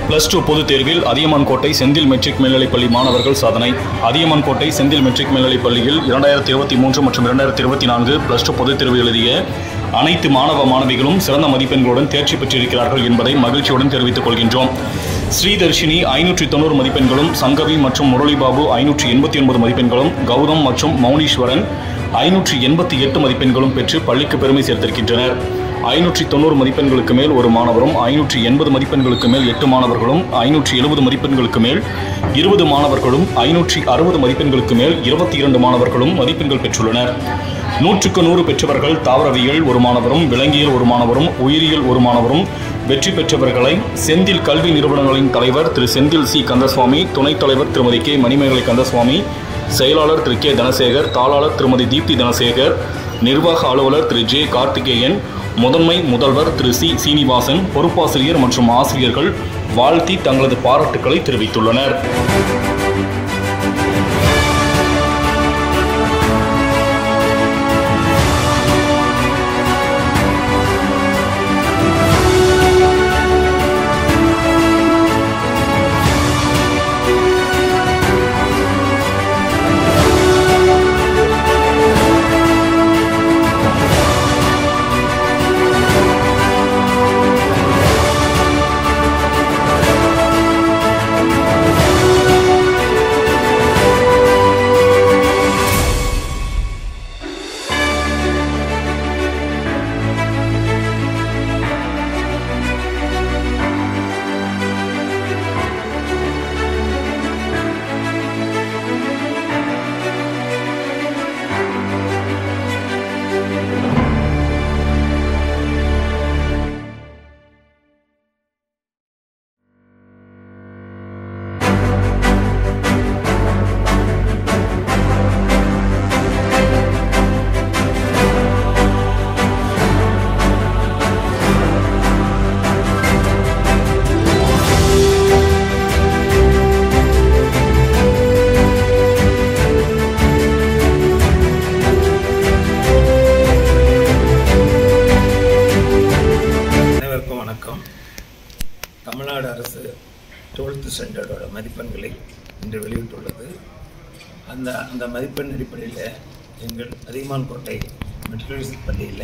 plus two பொதுத் தேர்வில் Athiyamankottai Senthil matric மேல்நிலைப்பள்ளி மாணவர்கள் சாதனை அதியமான்கோட்டை செந்தில் மெட்ரிக் மேல்நிலைப் பள்ளியில் இரண்டாயிரத்தி இருபத்தி மூன்று மற்றும் இரண்டாயிரத்தி இருபத்தி நான்கு பிளஸ் டூ பொதுத் தேர்வு எழுதிய அனைத்து மாணவ மாணவிகளும் சிறந்த மதிப்பெண்களுடன் தேர்ச்சி பெற்றிருக்கிறார்கள் என்பதை மகிழ்ச்சியுடன் தெரிவித்துக் கொள்கின்றோம் ஸ்ரீதர்ஷினி ஐநூற்றி தொண்ணூறு மதிப்பெண்களும் சங்கவி மற்றும் முரளிபாபு ஐநூற்றி எண்பத்தி ஒன்பது மதிப்பெண்களும் கௌதம் மற்றும் மௌனீஸ்வரன் ஐநூற்றி எண்பத்தி எட்டு மதிப்பெண்களும் பெற்று பள்ளிக்கு பெருமை சேர்த்திருக்கின்றனர் ஐநூற்றி தொண்ணூறு மதிப்பெண்களுக்கு மேல் ஒரு மாணவரும் ஐநூற்றி எண்பது மதிப்பெண்களுக்கு மேல் எட்டு மாணவர்களும் ஐநூற்றி எழுபது மதிப்பெண்களுக்கு மேல் இருபது மாணவர்களும் ஐநூற்றி அறுபது மதிப்பெண்களுக்கு மேல் இருபத்தி இரண்டு மாணவர்களும் மதிப்பெண்கள் பெற்றுள்ளனர் நூற்றுக்கு நூறு பெற்றவர்கள் தாவரவியல் ஒரு மாணவரும் விலங்கியல் ஒரு மாணவரும் உயிரியல் ஒரு மாணவரும் வெற்றி பெற்றவர்களை செந்தில் கல்வி நிறுவனங்களின் தலைவர் திரு செந்தில் சி கந்தசுவாமி துணைத் தலைவர் திருமதி கே மணிமேகலை கந்தசுவாமி செயலாளர் திரு கே தனசேகர் தாளாளர் திருமதி தீப்தி தனசேகர் நிர்வாக அலுவலர் திரு ஜே கார்த்திகேயன் முதன்மை முதல்வர் திரு சி சீனிவாசன் பொறுப்பாசிரியர் மற்றும் ஆசிரியர்கள் வாழ்த்தி தங்களது பாராட்டுக்களை தெரிவித்துள்ளனர் அனைவருக்கும் வணக்கம் தமிழ்நாடு அரசு டுவெல்த்து ஸ்டாண்டர்டோட மதிப்பெண்களை இன்று வெளியிட்டுள்ளது அந்த அந்த மதிப்பெண் அடிப்படையில் எங்கள் அதிகமான் கோட்டை மெட்ரிகுலேஷன் பள்ளியில்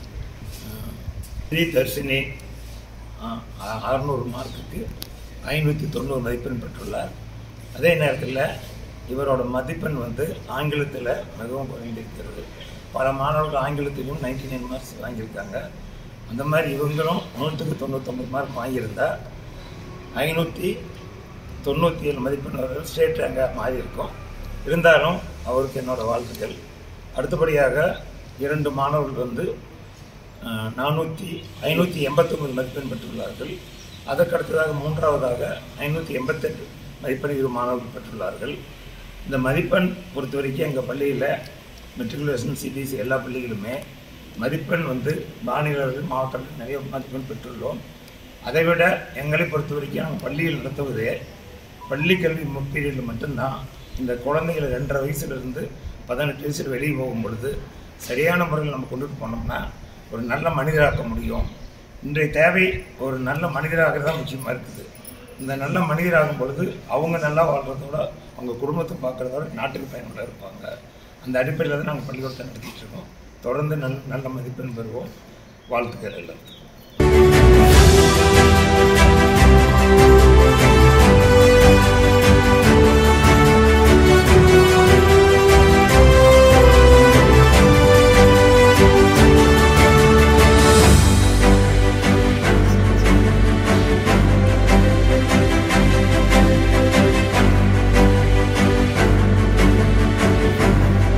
ஸ்ரீ தர்ஷினி அறநூறு மார்க்குக்கு ஐநூற்றி தொண்ணூறு மதிப்பெண் பெற்றுள்ளார் அதே நேரத்தில் இவரோட மதிப்பெண் வந்து ஆங்கிலத்தில் மிகவும் குறைந்திருக்கிறது பல மாணவர்கள் ஆங்கிலத்திலும் 99 நைன் மார்க்ஸ் வாங்கியிருக்காங்க அந்த மாதிரி இவங்களும் நூற்றுக்கு தொண்ணூத்தொம்பது மார்க் வாங்கியிருந்தா ஐநூற்றி தொண்ணூற்றி ஏழு மதிப்பெண் வரை ஸ்டேட் ரேங்காக மாறி இருக்கும் இருந்தாலும் அவருக்கு என்னோட வாழ்த்துக்கள் அடுத்தபடியாக இரண்டு மாணவர்கள் வந்து நானூற்றி ஐநூற்றி எண்பத்தொம்பது மதிப்பெண் பெற்றுள்ளார்கள் அதற்கு அடுத்ததாக மூன்றாவதாக ஐநூற்றி எண்பத்தெட்டு மதிப்பெண் இரு மாணவர்கள் பெற்றுள்ளார்கள் இந்த மதிப்பெண் பொறுத்த வரைக்கும் எங்கள் பள்ளியில் மெட்ரிகுலேஷன் சிபிஎஸ்சி எல்லா பள்ளிகளுமே மதிப்பெண் வந்து மாநிலங்கள் மாவட்டங்கள் நிறைய மதிப்பெண் பெற்றுள்ளோம் அதை விட எங்களை பொறுத்த வரைக்கும் நாங்கள் பள்ளியில் நடத்துவதே பள்ளி கல்வி பீரியடில் மட்டும்தான் இந்த குழந்தைகளை ரெண்டரை வயசுலேருந்து பதினெட்டு வயசில் வெளியே போகும் பொழுது சரியான முறையில் நம்ம கொண்டுட்டு போனோம்னா ஒரு நல்ல மனிதராக்க முடியும் இன்றைய தேவை ஒரு நல்ல மனிதராக தான் முக்கியமாக இருக்குது இந்த நல்ல மனிதராகும் பொழுது அவங்க நல்லா வாழ்கிறதோட அவங்க குடும்பத்தை பார்க்குறதோட நாட்டுக்கு பயனுள்ள இருப்பாங்க அந்த அடிப்படையில் தான் நாங்கள் பள்ளிக்கூடத்தை நடத்திட்டு இருக்கோம் தொடர்ந்து நல்ல நல்ல மதிப்பெண் பெறுவோம் வாழ்த்துக்கள் எல்லாத்துக்கும்